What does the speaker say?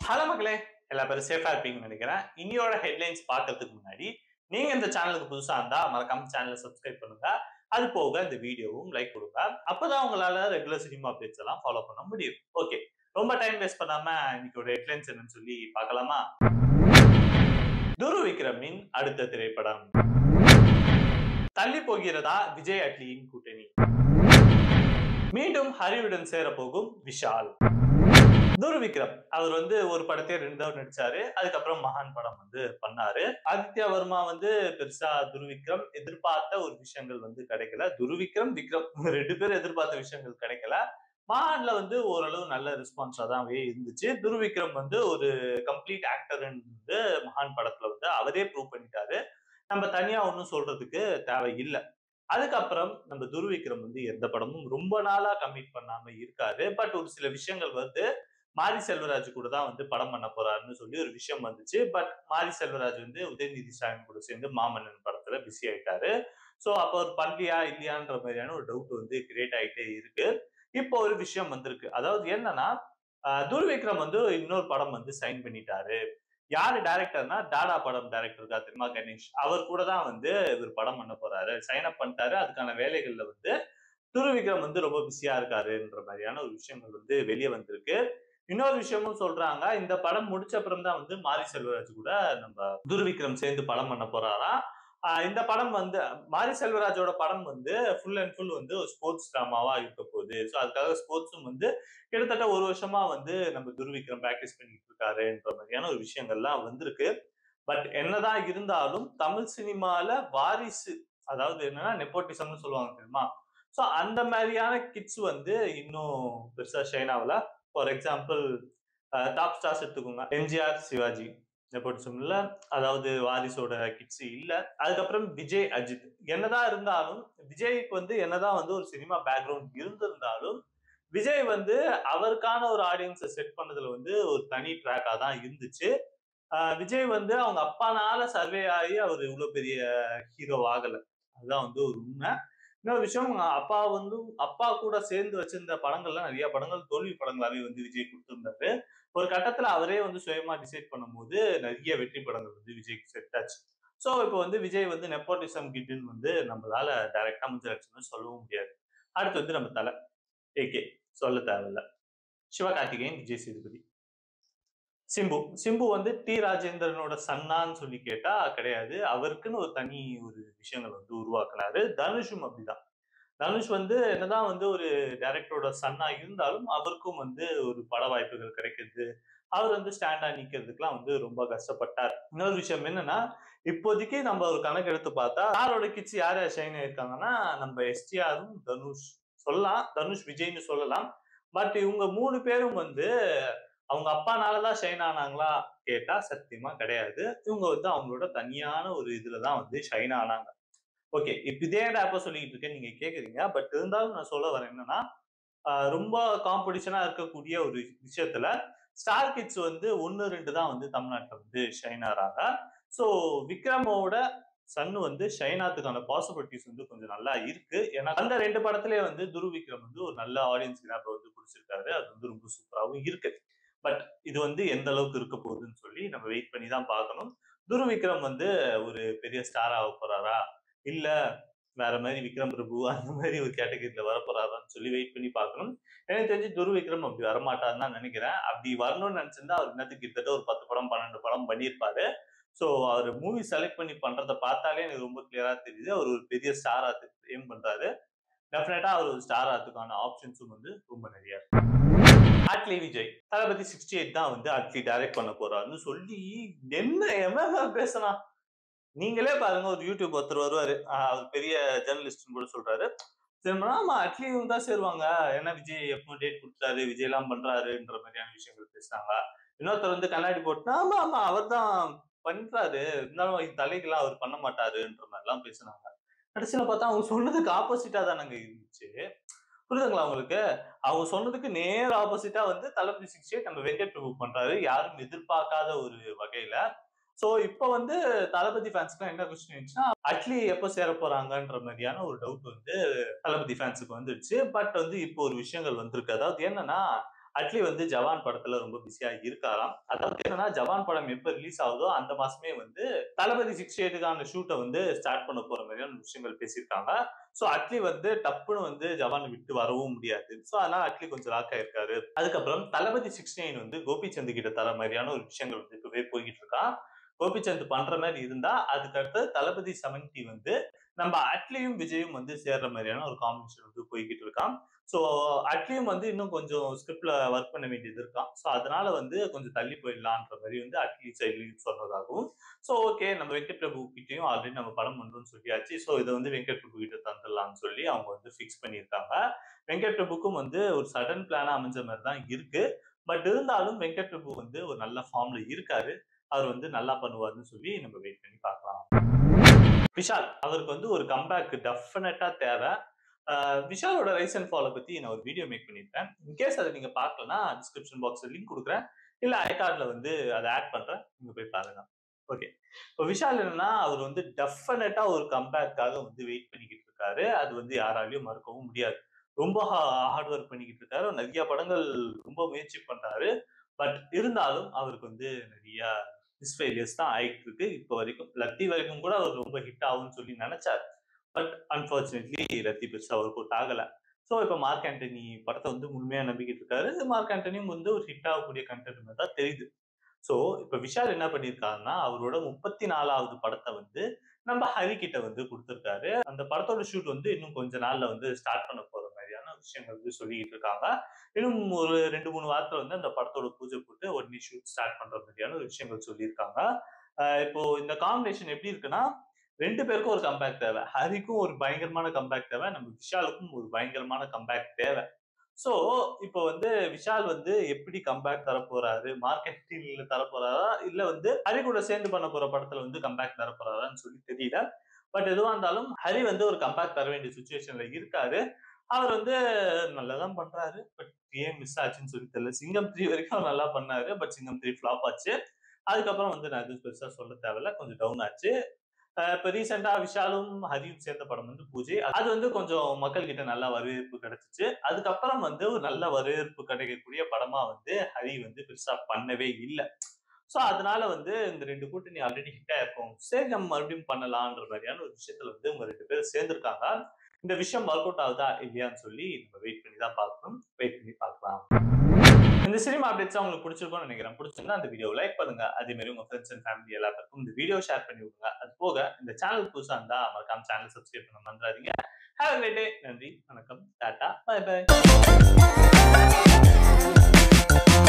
hello மக்களே எல்லா பேரும் சேஃபா இருப்பீங்கன்னு நினைக்கிறேன் இன்னியோட ஹெட்லைன்ஸ் பார்க்கறதுக்கு முன்னாடி நீங்க இந்த சேனலுக்கு புதுசா இருந்தா மறக்காம சேனலை சப்ஸ்கிரைப் பண்ணுங்க அது போக இந்த வீடியோவும் லைக் கொடுங்க அப்பதான் உங்களால ரெகுலர் சினிமா அப்டேட்ஸ் எல்லாம் ஃபாலோ பண்ண முடியும் ஓகே ரொம்ப டைம் வேஸ்ட் பண்ணாம இன்னைக்கு ஹெட்லைன்ஸ் என்னன்னு சொல்லி பார்க்கலாமா துரு விக்ரமின் அடுத்த திரைப்படம் தள்ளி போகிறதா விஜய் அட்லியின் கூட்டணி மீண்டும் ஹரியுடன் சேரப்போகும் விஷால் துரு விக்ரம் அவர் வந்து ஒரு படத்தையே ரெண்டு தடவை நடிச்சாரு அதுக்கப்புறம் மகான் படம் வந்து பண்ணாரு ஆதித்யா வர்மா வந்து பெருசா துரு விக்ரம் எதிர்பார்த்த ஒரு விஷயங்கள் வந்து கிடைக்கல துரு விக்ரம் விக்ரம் ரெண்டு பேரும் எதிர்பார்த்த விஷயங்கள் கிடைக்கல மகான்ல வந்து ஓரளவு நல்ல ரெஸ்பான்ஸா தான் இருந்துச்சு துரு விக்ரம் வந்து ஒரு கம்ப்ளீட் ஆக்டர் வந்து மகான் படத்துல வந்து அவரே ப்ரூவ் பண்ணிட்டாரு நம்ம தனியா ஒன்றும் சொல்றதுக்கு தேவை இல்லை அதுக்கப்புறம் நம்ம துருவிக்ரம் வந்து எந்த படமும் ரொம்ப நாளா கமிட் பண்ணாம இருக்காரு பட் ஒரு சில விஷயங்கள் வந்து மாரி செல்வராஜ் கூட தான் வந்து படம் பண்ண போறாருன்னு சொல்லி ஒரு விஷயம் வந்துச்சு பட் மாரி செல்வராஜ் வந்து உதயநிதி ஸ்டாலின் கூட சேர்ந்து மாமன்னன் படத்துல பிஸி ஆயிட்டாரு ஸோ அப்போ ஒரு பண்ணலையா இல்லையான்ற மாதிரியான ஒரு டவுட் வந்து கிரியேட் ஆயிட்டே இருக்கு இப்போ ஒரு விஷயம் வந்திருக்கு அதாவது என்னன்னா துர்விக்ரம் வந்து இன்னொரு படம் வந்து சைன் பண்ணிட்டாரு யாரு டைரக்டர்னா டாடா படம் டைரக்டர் இருக்கா தெரியுமா கணேஷ் அவர் கூட தான் வந்து இவர் படம் பண்ண போறாரு சைன் அப் பண்ணிட்டாரு அதுக்கான வேலைகள்ல வந்து துருவிக்ரம் வந்து ரொம்ப பிஸியா இருக்காருன்ற மாதிரியான ஒரு விஷயங்கள் வந்து வெளியே வந்திருக்கு இன்னொரு விஷயமும் சொல்றாங்க இந்த படம் முடிச்ச அப்புறம் தான் வந்து மாரி செல்வராஜ் கூட நம்ம துர்விக்ரம் சேர்ந்து படம் பண்ண போறாராம் இந்த படம் வந்து மாரி செல்வராஜோட படம் வந்து ஃபுல் அண்ட் ஃபுல் வந்து ஸ்போர்ட்ஸ் டிராமாவா இருக்க போகுது ஸோ அதுக்காக ஸ்போர்ட்ஸும் வந்து கிட்டத்தட்ட ஒரு வருஷமா வந்து நம்ம துர்விக்ரம் ப்ராக்டிஸ் பண்ணிட்டு இருக்காருன்ற மாதிரியான ஒரு விஷயங்கள்லாம் வந்திருக்கு பட் என்னதான் இருந்தாலும் தமிழ் சினிமால வாரிசு அதாவது என்னன்னா நெப்போட்டிசம்னு சொல்லுவாங்க தெரியுமா ஸோ அந்த மாதிரியான கிட்ஸ் வந்து இன்னும் பெருசா ஷைன் ஆகல ஃபார் எக்ஸாம்பிள் டாப் ஸ்டார்ஸ் எடுத்துக்கோங்க எம்ஜிஆர் சிவாஜி நெப்போட்டிசம்ல அதாவது வாரிசோட கிட்ஸ் இல்ல அதுக்கப்புறம் விஜய் அஜித் என்னதான் இருந்தாலும் விஜய்க்கு வந்து என்னதான் வந்து ஒரு சினிமா பேக்ரவுண்ட் இருந்திருந்தாலும் விஜய் வந்து அவருக்கான ஒரு ஆடியன்ஸை செட் பண்ணதுல வந்து ஒரு தனி ட்ராக்கா தான் இருந்துச்சு விஜய் வந்து அவங்க அப்பானால சர்வே ஆகி அவர் இவ்வளவு பெரிய ஹீரோ ஆகல அதுதான் வந்து ஒரு உண்மை இன்னொரு விஷயம் அப்பா வந்து அப்பா கூட சேர்ந்து வச்சிருந்த படங்கள்லாம் நிறைய படங்கள் தோல்வி படங்களாவே வந்து விஜய் கொடுத்திருந்தாரு ஒரு கட்டத்துல அவரே வந்து சுயமா டிசைட் பண்ணும்போது நிறைய வெற்றி படங்கள் வந்து விஜய்க்கு செட் ஆச்சு ஸோ இப்போ வந்து விஜய் வந்து நெப்போட்டிசம் கிட்டுன்னு வந்து நம்மளால டைரக்டா முடிஞ்சாச்சுன்னு சொல்லவும் முடியாது அடுத்து வந்து நம்ம தலை ஏகே சொல்ல தேவையில்ல சிவகார்த்திகேயன் விஜய் சேதுபதி சிம்பு சிம்பு வந்து டி ராஜேந்திரனோட சன்னான்னு சொல்லி கேட்டா கிடையாது அவருக்குன்னு ஒரு தனி ஒரு விஷயங்கள் வந்து உருவாக்குனாரு தனுஷும் அப்படிதான் தனுஷ் வந்து என்னதான் வந்து ஒரு டைரக்டரோட சன்னா இருந்தாலும் அவருக்கும் வந்து ஒரு பட வாய்ப்புகள் கிடைக்குது அவர் வந்து ஸ்டாண்டா நிக்கிறதுக்குலாம் வந்து ரொம்ப கஷ்டப்பட்டார் இன்னொரு விஷயம் என்னன்னா இப்போதைக்கு நம்ம ஒரு கணக்கு எடுத்து பார்த்தா யாரோட கிட்ஸ் யார் யார் ஷைன் ஆயிருக்காங்கன்னா நம்ம எஸ்டிஆரும் தனுஷ் சொல்லலாம் தனுஷ் விஜய்னு சொல்லலாம் பட் இவங்க மூணு பேரும் வந்து அவங்க அப்பானாலதான் ஷைன் ஆனாங்களா கேட்டா சத்தியமா கிடையாது இவங்க வந்து அவங்களோட தனியான ஒரு இதுலதான் வந்து ஷைன் ஆனாங்க ஓகே இப்ப இதே அப்ப சொல்லிட்டு இருக்கேன் நீங்க கேக்குறீங்க பட் இருந்தாலும் நான் சொல்ல வரேன் என்னன்னா ரொம்ப காம்படிஷனா இருக்கக்கூடிய ஒரு விஷயத்துல ஸ்டார் கிட்ஸ் வந்து ஒன்னு ரெண்டு தான் வந்து தமிழ்நாட்டில் வந்து ஷைன் ஆறாங்க ஸோ விக்ரமோட சன் வந்து ஷைனாத்துக்கான பாசிபிலிட்டிஸ் வந்து கொஞ்சம் நல்லா இருக்கு ஏன்னா அந்த ரெண்டு படத்திலே வந்து துரு விக்ரம் வந்து ஒரு நல்ல ஆடியன்ஸ் கிராப்பை வந்து பிடிச்சிருக்காரு அது வந்து ரொம்ப சூப்பராகவும் இருக்கு பட் இது வந்து எந்த அளவுக்கு இருக்க போகுதுன்னு சொல்லி நம்ம வெயிட் பண்ணி தான் பார்க்கணும் துரு விக்ரம் வந்து ஒரு பெரிய ஸ்டார் ஆக போறாரா இல்ல வேற மாதிரி விக்ரம் பிரபு அந்த மாதிரி ஒரு கேட்டகரியில வரப்போறாரான்னு சொல்லி வெயிட் பண்ணி பார்க்கணும் எனக்கு தெரிஞ்சு துரு விக்ரம் அப்படி வரமாட்டாருன்னு தான் நினைக்கிறேன் அப்படி வரணும்னு நினைச்சிருந்தா அவர் இன்னத்துக்கு கிட்டத்தட்ட ஒரு பத்து படம் பன்னெண்டு படம் பண்ணியிருப்பாரு ஸோ அவர் மூவி செலக்ட் பண்ணி பண்றதை பார்த்தாலே எனக்கு ரொம்ப கிளியரா தெரியுது அவர் ஒரு பெரிய ஸ்டார் ஆத்துக்கு ஏம் பண்றாரு டெஃபினட்டா அவர் ஒரு ஸ்டார் ஆத்துக்கான ஆப்ஷன்ஸும் வந்து ரொம்ப நிறைய அட்லி விஜய் தளபதி சிக்ஸ்டி எயிட் தான் வந்து அட்லி டைரக்ட் பண்ண போறாருன்னு சொல்லி என்ன எவ்வளவு பேசலாம் நீங்களே பாருங்க ஒரு யூடியூப் ஒருத்தர் வருவாரு அவர் பெரிய ஜேர்னலிஸ்ட்னு கூட சொல்றாரு சரி ஆமா அட்லி தான் சேருவாங்க ஏன்னா விஜய் எப்போ டேட் கொடுத்தாரு விஜய் எல்லாம் பண்றாருன்ற மாதிரியான விஷயங்கள் பேசுறாங்க இன்னொருத்தர் வந்து கண்ணாடி போட்டுனா ஆமா ஆமா அவர் தான் பண்றாரு இருந்தாலும் தலைக்கெல்லாம் அவர் பண்ண மாட்டாருன்ற மாதிரி எல்லாம் பேசுனாங்க கடைசியில பார்த்தா அவங்க சொன்னதுக்கு ஆப்போசிட்டா தானங்க இருந்துச்சு புரியுதுங்களா உங்களுக்கு அவங்க சொன்னதுக்கு நேர் ஆப்போசிட்டா வந்து தளபதி சிக்ஸ்டி நம்ம வெங்கட் பிரபு பண்றாரு யாரும் எதிர்பார்க்காத ஒரு வகையில சோ இப்போ வந்து தளபதி ஃபேன்ஸ்க்கு என்ன கொஸ்டின் இருந்துச்சுன்னா அட்லி எப்போ சேர போறாங்கன்ற மாதிரியான ஒரு டவுட் வந்து தளபதி ஃபேன்ஸுக்கு வந்துருச்சு பட் வந்து இப்போ ஒரு விஷயங்கள் வந்திருக்கு அதாவது என்னன்னா அட்லி வந்து ஜவான் படத்துல ரொம்ப பிஸியா இருக்காராம் அதாவது என்னன்னா ஜவான் படம் எப்ப ரிலீஸ் ஆகுதோ அந்த மாசமே வந்து தளபதி சிக்ஸ்டி எயிட்டுக்கான ஷூட்டை வந்து ஸ்டார்ட் பண்ண போற மாதிரியான விஷயங்கள் பேசியிருக்காங்க ஸோ அட்லி வந்து டப்புன்னு வந்து ஜவான் விட்டு வரவும் முடியாது ஸோ அதனால அட்லி கொஞ்சம் லாக் ஆயிருக்காரு அதுக்கப்புறம் தளபதி சிக்ஸ்டி நைன் வந்து கோபிச்சந்த் கிட்ட தர மாதிரியான ஒரு விஷயங்கள் வந்து இப்பவே போய்கிட்டு இருக்கான் கோபிச்சந்த் பண்ற மாதிரி இருந்தா அதுக்கடுத்து தளபதி செவன்டி வந்து நம்ம அட்லியும் விஜயும் வந்து சேர்ற மாதிரியான ஒரு காம்பினேஷன் வந்து போய்கிட்டு இருக்கான் ஸோ அட்லியும் வந்து இன்னும் கொஞ்சம் ஸ்கிரிப்ட்ல ஒர்க் பண்ண வேண்டியது இருக்கான் ஸோ அதனால வந்து கொஞ்சம் தள்ளி போயிடலான்ற மாதிரி வந்து அட்லி சைட்லையும் சொன்னதாகவும் ஸோ ஓகே நம்ம வெங்கட் பிரபு கிட்டயும் ஆல்ரெடி நம்ம படம் பண்றோம்னு சொல்லியாச்சு ஸோ இதை வந்து வெங்கட் பிரபு கிட்ட தந்துடலாம்னு சொல்லி அவங்க வந்து ஃபிக்ஸ் பண்ணியிருக்காங்க வெங்கட் பிரபுக்கும் வந்து ஒரு சடன் பிளானா அமைஞ்ச மாதிரி தான் இருக்கு பட் இருந்தாலும் வெங்கட் பிரபு வந்து ஒரு நல்ல ஃபார்ம்ல இருக்காரு அவர் வந்து நல்லா பண்ணுவார்னு சொல்லி நம்ம வெயிட் பண்ணி பார்க்கலாம் விஷால் அவருக்கு வந்து ஒரு கம்பேக் டெஃபினட்டா தேவை ஆஹ் விஷாலோட ரைஸ் அண்ட் ஃபாலோ பத்தி நான் ஒரு வீடியோ மேக் பண்ணியிருப்பேன் இன்கேஸ் அதை நீங்க பார்க்கலன்னா டிஸ்கிரிப்ஷன் பாக்ஸ்ல லிங்க் கொடுக்குறேன் இல்ல ஐகார்ட்ல வந்து அதை ஆட் பண்றேன் நீங்க போய் பாருங்க ஓகே இப்போ விஷால் என்னன்னா அவர் வந்து டெஃபினட்டா ஒரு கம்பேக்காக வந்து வெயிட் பண்ணிக்கிட்டு இருக்காரு அது வந்து யாராலையும் மறுக்கவும் முடியாது ரொம்ப ஹார்ட் ஒர்க் பண்ணிக்கிட்டு இருக்காரு நிறைய படங்கள் ரொம்ப முயற்சி பண்றாரு பட் இருந்தாலும் அவருக்கு வந்து நிறைய மிஸ்ஃபெயிலியர்ஸ் தான் ஆயிட்டு இருக்கு இப்போ வரைக்கும் லத்தி வரைக்கும் கூட அவர் ரொம்ப ஹிட் ஆகும்னு சொல்லி நினைச்சார் பட் அன்பார்ச்சுனேட்லி லத்தி பெருசா ஒர்க் அவுட் ஆகல ஸோ இப்போ மார்க் ஆண்டனி படத்தை வந்து முழுமையா நம்பிக்கிட்டு இருக்காரு மார்க் ஆண்டனியும் வந்து ஒரு ஹிட் ஆகக்கூடிய கண்டென்ட் தான் தெரியுது ஸோ இப்போ விஷால் என்ன பண்ணியிருக்காருன்னா அவரோட முப்பத்தி நாலாவது படத்தை வந்து நம்ம ஹரி கிட்ட வந்து கொடுத்துருக்காரு அந்த படத்தோட ஷூட் வந்து இன்னும் கொஞ்ச நாள்ல வந்து ஸ்டார்ட் பண்ண போற மாதிரியான விஷயங்கள் வந்து சொல்லிக்கிட்டு இருக்காங்க இன்னும் ஒரு ரெண்டு மூணு வாரத்துல வந்து அந்த படத்தோட பூஜை போட்டு உடனே ஷூட் ஸ்டார்ட் பண்ற மாதிரியான ஒரு விஷயங்கள் சொல்லியிருக்காங்க ஆஹ் இப்போ இந்த காம்பினேஷன் எப்படி இருக்குன்னா ரெண்டு பேருக்கும் ஒரு கம்பேக் தேவை ஹரிக்கும் ஒரு பயங்கரமான கம்பேக் தேவை நம்ம விஷாலுக்கும் ஒரு பயங்கரமான கம்பேக் தேவை ஸோ இப்போ வந்து விஷால் வந்து எப்படி கம்பேக் தர போறாரு மார்க்கெட்டிங்ல தர போறாரா இல்ல வந்து ஹரி கூட சேர்ந்து பண்ண போற படத்துல வந்து கம்பேக் தர போறாரான்னு சொல்லி தெரியல பட் எதுவா இருந்தாலும் ஹரி வந்து ஒரு கம்பேக் தர வேண்டிய சுச்சுவேஷன்ல இருக்காரு அவர் வந்து நல்லதான் பண்றாரு பட் ஏன் மிஸ் ஆச்சுன்னு சொல்லி தெரியல சிங்கம் த்ரீ வரைக்கும் அவர் நல்லா பண்ணாரு பட் சிங்கம் த்ரீ ஃபிளாப் ஆச்சு அதுக்கப்புறம் வந்து நான் எதுவும் பெருசா சொல்ல தேவையில்ல கொஞ்சம் டவுன் ஆச்சு அஹ் இப்ப ரீசெண்டா விஷாலும் ஹரியும் சேர்ந்த படம் வந்து பூஜை அது வந்து கொஞ்சம் மக்கள் கிட்ட நல்ல வரவேற்பு கிடைச்சிச்சு அதுக்கப்புறம் வந்து ஒரு நல்ல வரவேற்பு கிடைக்கக்கூடிய படமா வந்து ஹரி வந்து பெருசா பண்ணவே இல்லை ஸோ அதனால வந்து இந்த ரெண்டு கூட்டணி ஆல்ரெடி ஹிட் ஆயிருக்கும் சரி நம்ம மறுபடியும் பண்ணலான்ற மாதிரியான ஒரு விஷயத்துல வந்து உங்க ரெண்டு பேரும் சேர்ந்திருக்காங்க இந்த விஷயம் ஒர்க் அவுட் ஆகுதா இல்லையான்னு சொல்லி நம்ம வெயிட் பண்ணி தான் பார்க்கணும் வெயிட் பண்ணி பார்க்கலாம் இந்த சினிமா அப்டேட்ஸ் உங்களுக்கு பிடிச்சிருக்கும்னு நினைக்கிறேன் பிடிச்சிருந்தா அந்த வீடியோ லைக் பண்ணுங்க அதே மாதிரி உங்க ஃப்ரெண்ட்ஸ் அண்ட் ஃபேமிலி எல்லாத்துக்கும் இந்த வீடியோ ஷேர் பண்ணி விடுங்க அது போக இந்த சேனல் புதுசா இருந்தா மறக்காம சேனல் சப்ஸ்கிரைப் பண்ண மறந்துடாதீங்க ஹேவ் கிரேட் டே நன்றி வணக்கம் டாடா பை பை